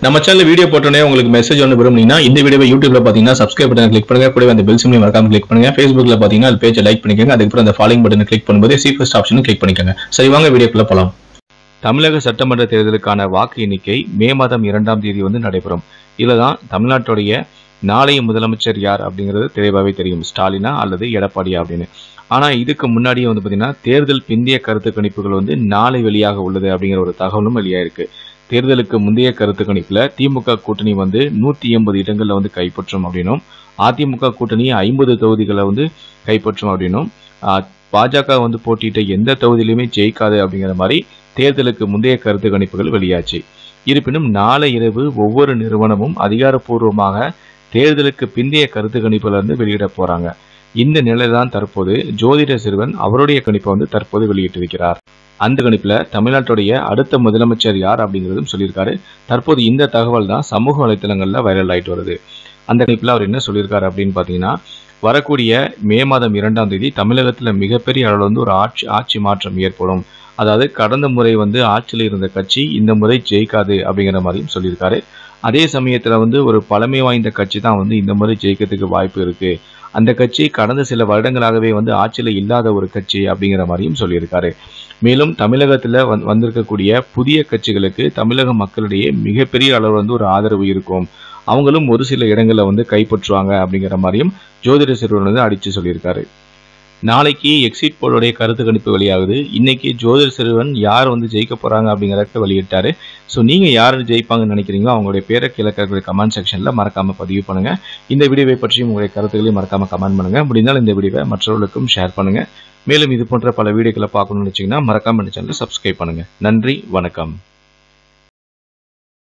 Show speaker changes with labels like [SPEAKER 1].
[SPEAKER 1] நம்ம channel video போட்டோன்னே உங்களுக்கு மெசேஜ் ஒன்று விரும்புனீங்கன்னா இந்த வீடியோவை யூடியூப்ல பார்த்தீங்கன்னா சப்ஸ்கிரைப் பட்டன் கிளிக் பண்ணுங்க கூடவே அந்த பெல் சிம்லையும் மறக்காம கிளிக் பண்ணுங்க ஃபேஸ்புக்ல பார்த்தீங்கன்னா அது பேஜை லைக் பண்ணிக்கோங்க அதுக்கப்புறம் அந்த ஃபாலோயிங் பட்டனை கிளிக் பண்ணும்போது சி ஃபர்ஸ்ட் ஆப்ஷனும் கிளிக் பண்ணிக்கோங்க சரி வாங்க வீடியோக்குள்ள போலாம் தமிழக சட்டமன்ற தேர்தலுக்கான வாக்கு எண்ணிக்கை மே மாதம் இரண்டாம் தேதி வந்து நடைபெறும் இதில் தான் தமிழ்நாட்டுடைய நாளைய முதலமைச்சர் யார் அப்படிங்கிறது தெளிவாகவே தெரியும் ஸ்டாலினா அல்லது எடப்பாடியா அப்படின்னு ஆனால் இதுக்கு முன்னாடியே வந்து பார்த்தீங்கன்னா தேர்தல் பிந்தைய கருத்து கணிப்புகள் வந்து நாளை வெளியாக உள்ளது அப்படிங்கிற ஒரு தகவலும் வெளியாயிருக்கு தேர்தலுக்கு முந்தைய கருத்து கணிப்புல திமுக கூட்டணி வந்து நூத்தி எண்பது இடங்கள்ல வந்து கைப்பற்றும் அப்படின்னும் அதிமுக கூட்டணி ஐம்பது தொகுதிகளை வந்து கைப்பற்றும் அப்படின்னும் ஆஹ், பாஜக வந்து போட்டியிட்ட எந்த தொகுதியிலுமே ஜெயிக்காது அப்படிங்கிற மாதிரி தேர்தலுக்கு முந்தைய கருத்து கணிப்புகள் வெளியாச்சு இருப்பினும் நாளை இரவு ஒவ்வொரு நிறுவனமும் அதிகாரப்பூர்வமாக தேர்தலுக்கு பிந்தைய கருத்து கணிப்புல இருந்து வெளியிட போறாங்க இந்த நிலையில தான் தற்போது ஜோதிட சிறுவன் அவருடைய கணிப்பை வந்து தற்போது வெளியிட்டிருக்கிறார் அந்த கணிப்புல தமிழ்நாட்டுடைய அடுத்த முதலமைச்சர் யார் அப்படிங்கிறதும் சொல்லியிருக்காரு தற்போது இந்த தகவல் தான் சமூக வலைத்தளங்கள்ல வைரல் ஆயிட்டு வருது அந்த கணிப்புல அவர் என்ன சொல்லியிருக்காரு அப்படின்னு பாத்தீங்கன்னா வரக்கூடிய மே மாதம் இரண்டாம் தேதி தமிழகத்துல மிகப்பெரிய அளவில் வந்து ஒரு ஆட்சி ஆட்சி மாற்றம் ஏற்படும் அதாவது கடந்த முறை வந்து ஆட்சியில் இருந்த கட்சி இந்த முறை ஜெயிக்காது அப்படிங்கிற மாதிரியும் சொல்லியிருக்காரு அதே சமயத்துல வந்து ஒரு பழமை வாய்ந்த கட்சி தான் வந்து இந்த முறை ஜெயிக்கிறதுக்கு வாய்ப்பு இருக்கு அந்த கட்சி கடந்த சில வருடங்களாகவே வந்து ஆட்சியில் இல்லாத ஒரு கட்சி அப்படிங்கிற மாதிரியும் சொல்லியிருக்காரு மேலும் தமிழகத்தில் வந் வந்திருக்கக்கூடிய புதிய கட்சிகளுக்கு தமிழக மக்களிடையே மிகப்பெரிய அளவு வந்து ஒரு ஆதரவு இருக்கும் அவங்களும் ஒரு சில இடங்களை வந்து கைப்பற்றுவாங்க அப்படிங்கிற மாதிரியும் ஜோதிட சிறுவன் வந்து அடிச்சு சொல்லியிருக்காரு நாளைக்கு எக்ஸிட் போலோடைய கருத்து கணிப்பு வெளியாகுது இன்னைக்கு ஜோதிட சிறுவன் யார் வந்து ஜெயிக்க போறாங்க அப்படிங்கிறத வெளியிட்டாரு ஸோ நீங்க யார் ஜெயிப்பாங்கன்னு நினைக்கிறீங்களோ அவங்களுடைய பேரை கீழே இருக்கக்கூடிய கமெண்ட் செக்ஷன்ல மறக்காம பதிவு பண்ணுங்க இந்த வீடியோவை பற்றியும் உங்களுடைய கருத்துக்களையும் மறக்காம கமெண்ட் பண்ணுங்க முடிந்தால் இந்த வீடியோவை மற்றவர்களுக்கும் ஷேர் பண்ணுங்க மேலும் இது போன்ற பல வீடியோக்களை பார்க்கணும்னு நினைச்சீங்கன்னா மறக்காம இந்த சேனலை சப்ஸ்கிரைப் பண்ணுங்க நன்றி வணக்கம்